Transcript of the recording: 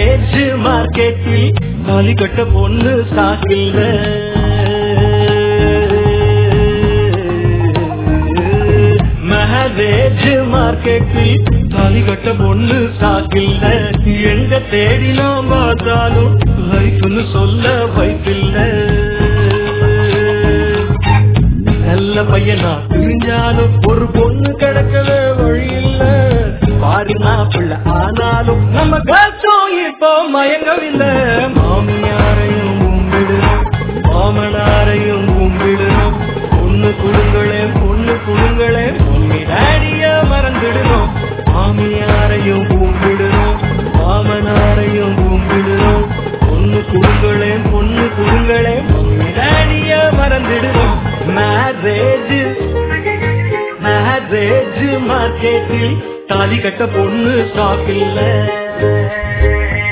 marriage மார்க்கெட்டில் தாலி கட்ட பொண்ணு சாக்கில்ல மேரேஜ் மார்க்கெட்டில் தாலி கட்ட பொண்ணு சாக்கில்ல எங்க தேடினோம் பார்த்தாலும் லைஃப்னு சொல்ல வைப்பில்ல நல்ல பையனா பிரிஞ்சாலும் ஒரு பொண்ணு கிடக்கல வழி இல்ல பாரு மாப்பிள்ள ஆனாலும் நம்ம காசும் இப்போ மயங்கவில்லை மாமியாரையும் கும்பிடுறோம் மாமனாரையும் கும்பிடுறோம் பொண்ணு குடுங்களே பொண்ணு குடுங்களே மம்மி டாடிய மறந்துடுறோம் மாமியாரையும் கும்பிடுறோம் மாமனாரையும் கும்பிடுறோம் பொண்ணு குடுங்களே பொண்ணு குடுங்களே மம்மி டாடிய மறந்துடுறோம் மேரேஜ் மேரேஜ் மார்க்கெட்டில் தாலி கட்ட பொண்ணு ஸ்டாக் இல்ல